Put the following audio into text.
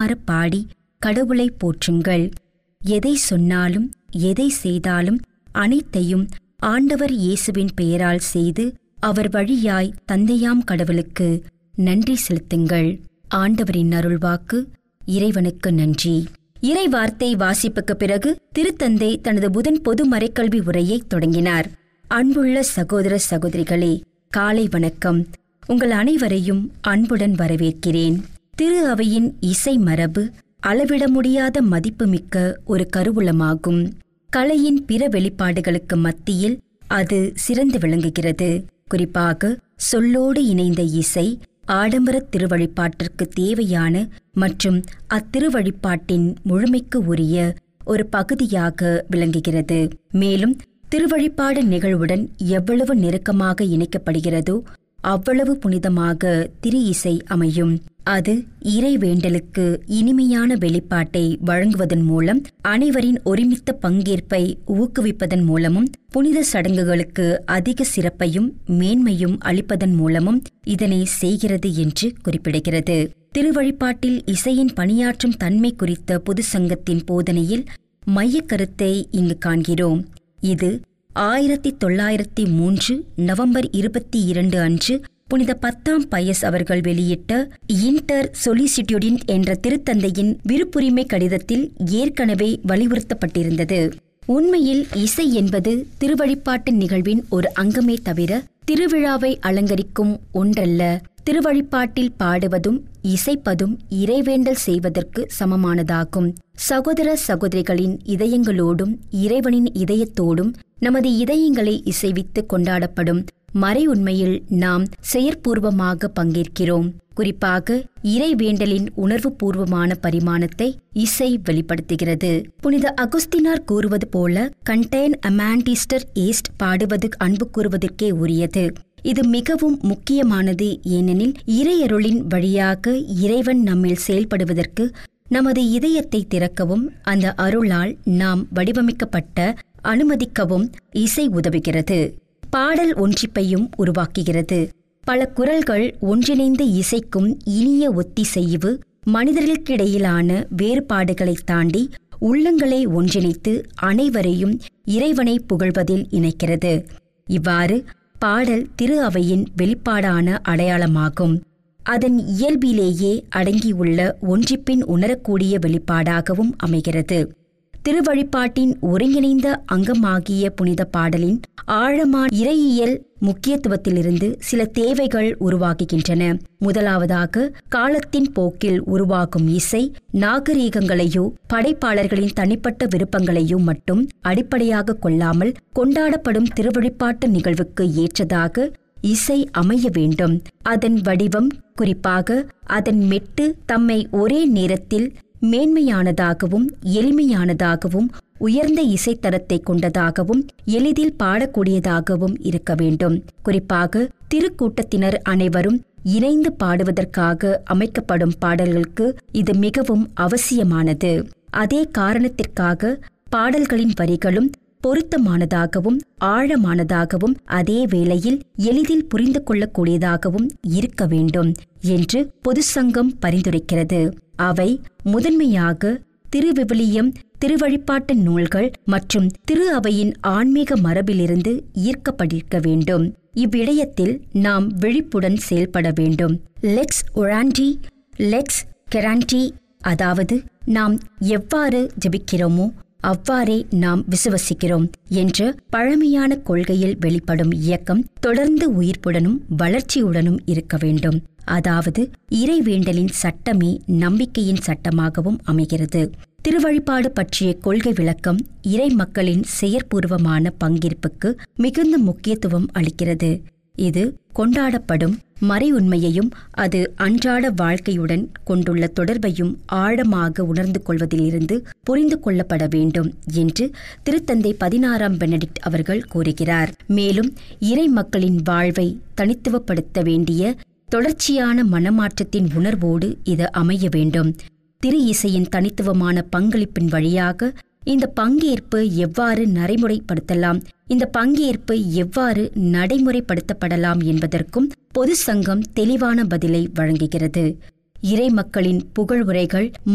மனமார பாடி கடவுளை போற்றுங்கள் எதை சொன்னாலும் எதை செய்தாலும் அனைத்தையும் ஆண்டவர் இயேசுவின் பெயரால் செய்து அவர் வழியாய் தந்தையாம் கடவுளுக்கு நன்றி செலுத்துங்கள் ஆண்டவரின் அருள்வாக்கு இறைவனுக்கு நன்றி இறை வார்த்தை வாசிப்புக்கு பிறகு திருத்தந்தை தனது புதன் பொது மறைக்கல்வி உரையை தொடங்கினார் அன்புள்ள சகோதர சகோதரிகளே காலை வணக்கம் உங்கள் அனைவரையும் அன்புடன் வரவேற்கிறேன் திரு அவையின் இசை மரபு அளவிட முடியாத மதிப்புமிக்க ஒரு கருவூலமாகும் கலையின் பிற வெளிப்பாடுகளுக்கு மத்தியில் அது சிறந்து விளங்குகிறது குறிப்பாக சொல்லோடு இணைந்த இசை ஆடம்பர திருவழிபாட்டிற்கு தேவையான மற்றும் அத்திருவழிபாட்டின் முழுமைக்கு உரிய ஒரு பகுதியாக விளங்குகிறது மேலும் திருவழிபாடு நிகழ்வுடன் எவ்வளவு நெருக்கமாக இணைக்கப்படுகிறதோ அவ்வளவு புனிதமாக திரு இசை அமையும் அது இறை வேண்டலுக்கு இனிமையான வெளிப்பாட்டை வழங்குவதன் மூலம் அனைவரின் ஒருமித்த பங்கேற்பை ஊக்குவிப்பதன் மூலமும் புனித சடங்குகளுக்கு அதிக சிறப்பையும் மேன்மையும் அளிப்பதன் மூலமும் இதனை செய்கிறது என்று குறிப்பிடுகிறது திருவழிபாட்டில் இசையின் பணியாற்றும் தன்மை குறித்த பொது சங்கத்தின் போதனையில் மையக் கருத்தை இங்கு காண்கிறோம் இது ஆயிரத்தி தொள்ளாயிரத்தி மூன்று நவம்பர் இருபத்தி இரண்டு அன்று புனித பத்தாம் பயஸ் அவர்கள் வெளியிட்ட இன்டர் சொலிசிட்யூடின் என்ற திருத்தந்தையின் விருப்புரிமை கடிதத்தில் ஏற்கனவே வலியுறுத்தப்பட்டிருந்தது உண்மையில் இசை என்பது திருவழிபாட்டு நிகழ்வின் ஒரு அங்கமே தவிர திருவிழாவை அலங்கரிக்கும் ஒன்றல்ல திருவழிபாட்டில் பாடுவதும் இசைப்பதும் இறைவேண்டல் செய்வதற்கு சமமானதாகும் சகோதர சகோதரிகளின் இதயங்களோடும் இறைவனின் இதயத்தோடும் நமது இதயங்களை இசைவித்து கொண்டாடப்படும் மறை உண்மையில் நாம் செயற்பூர்வமாக பங்கேற்கிறோம் குறிப்பாக இறை வேண்டலின் உணர்வுபூர்வமான பரிமாணத்தை இசை வெளிப்படுத்துகிறது புனித அகுஸ்தினார் கூறுவது போல கண்டேன் அமாண்டிஸ்டர் ஏஸ்ட் பாடுவது அன்பு கூறுவதற்கே உரியது இது மிகவும் முக்கியமானது ஏனெனில் இறையருளின் வழியாக இறைவன் நம்மில் செயல்படுவதற்கு நமது இதயத்தை திறக்கவும் அந்த அருளால் நாம் வடிவமைக்கப்பட்ட அனுமதிக்கவும் இசை உதவுகிறது பாடல் ஒன்றிப்பையும் உருவாக்குகிறது பல குரல்கள் ஒன்றிணைந்து இசைக்கும் இனிய ஒத்திசைவு மனிதர்களுக்கிடையிலான வேறுபாடுகளை தாண்டி உள்ளங்களை ஒன்றிணைத்து அனைவரையும் இறைவனை புகழ்வதில் இணைக்கிறது இவ்வாறு பாடல் திரு அவையின் வெளிப்பாடான அடையாளமாகும் அதன் இயல்பிலேயே அடங்கியுள்ள ஒன்றிப்பின் உணரக்கூடிய வெளிப்பாடாகவும் அமைகிறது திருவழிபாட்டின் ஒருங்கிணைந்த அங்கமாகிய புனித பாடலின் ஆழமான இறையியல் முக்கியத்துவத்திலிருந்து சில தேவைகள் உருவாகுகின்றன முதலாவதாக காலத்தின் போக்கில் உருவாகும் இசை நாகரீகங்களையோ படைப்பாளர்களின் தனிப்பட்ட விருப்பங்களையோ மட்டும் அடிப்படையாக கொள்ளாமல் கொண்டாடப்படும் திருவழிபாட்டு நிகழ்வுக்கு ஏற்றதாக இசை அமைய வேண்டும் அதன் வடிவம் குறிப்பாக அதன் மெட்டு தம்மை ஒரே நேரத்தில் மேன்மையானதாகவும் எளிமையானதாகவும் உயர்ந்த இசைத்தரத்தை கொண்டதாகவும் எளிதில் பாடக்கூடியதாகவும் இருக்க வேண்டும் குறிப்பாக திருக்கூட்டத்தினர் அனைவரும் இணைந்து பாடுவதற்காக அமைக்கப்படும் பாடல்களுக்கு இது மிகவும் அவசியமானது அதே காரணத்திற்காக பாடல்களின் வரிகளும் பொருத்தமானதாகவும் ஆழமானதாகவும் அதே வேளையில் எளிதில் புரிந்து கொள்ளக்கூடியதாகவும் இருக்க வேண்டும் என்று பொது சங்கம் பரிந்துரைக்கிறது அவை முதன்மையாக திருவிவிலியம் திருவழிபாட்டு நூல்கள் மற்றும் திரு அவையின் ஆன்மீக மரபிலிருந்து ஈர்க்கப்பட்டிருக்க வேண்டும் இவ்விடயத்தில் நாம் விழிப்புடன் செயல்பட வேண்டும் லெக்ஸ் ஒராண்டி லெக்ஸ் கெராண்டி அதாவது நாம் எவ்வாறு ஜெபிக்கிறோமோ அவ்வாறே நாம் விசுவசிக்கிறோம் என்ற பழமையான கொள்கையில் வெளிப்படும் இயக்கம் தொடர்ந்து உயிர்ப்புடனும் வளர்ச்சியுடனும் இருக்க வேண்டும் அதாவது இறைவேண்டலின் சட்டமே நம்பிக்கையின் சட்டமாகவும் அமைகிறது திருவழிபாடு பற்றிய கொள்கை விளக்கம் இறை மக்களின் செயற்பூர்வமான பங்கேற்புக்கு மிகுந்த முக்கியத்துவம் அளிக்கிறது இது கொண்டாடப்படும் மறை உண்மையையும் அது அன்றாட வாழ்க்கையுடன் கொண்டுள்ள தொடர்பையும் ஆழமாக உணர்ந்து கொள்வதிலிருந்து புரிந்து கொள்ளப்பட வேண்டும் என்று திருத்தந்தை பதினாறாம் பெனடிக்ட் அவர்கள் கூறுகிறார் மேலும் இறை மக்களின் வாழ்வை தனித்துவப்படுத்த வேண்டிய தொடர்ச்சியான மனமாற்றத்தின் உணர்வோடு இது அமைய வேண்டும் திரு இசையின் தனித்துவமான பங்களிப்பின் வழியாக இந்த பங்கேற்பு எவ்வாறு நடைமுறைப்படுத்தலாம் இந்த பங்கேற்பு எவ்வாறு நடைமுறைப்படுத்தப்படலாம் என்பதற்கும் பொது சங்கம் தெளிவான பதிலை வழங்குகிறது இறை மக்களின் புகழ் உரைகள்